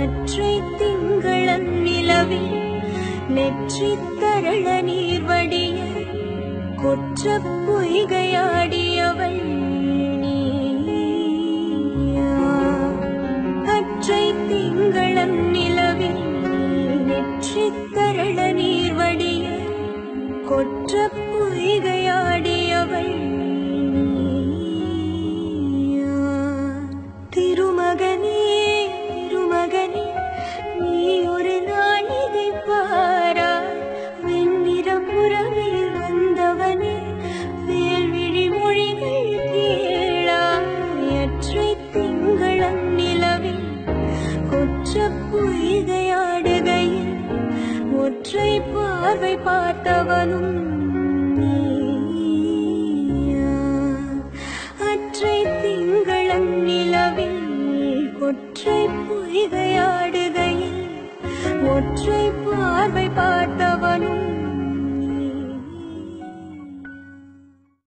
அற்றை திங்களன் நிலவில் நெற்றி தரள நீர் வடிய கொற்ற பொய்கையாடியவள் நீயா அற்றை திங்களன் நிலவில் நெற்றி தரள நீர் வடிய கொற்ற பொய்கையாடியவள் நீயா. திருமகனே திருமகனே நீ ஒரு நாள் இதை பாரா வெண்ணிறம் உறவில் வந்தவனே வேல்விழி மொழிகள் கேளாயற்றை திங்களம் நிலவில் கொற்ற பொய்கையாடுகையில் ஒற்றை பார்வை பார்த்தவனும் நீயா. அற்றை திங்களம் நிலவில் கொற்றை பொய்கையாடுகையில் ஒற்றை பார்வை பார்த்தவனும்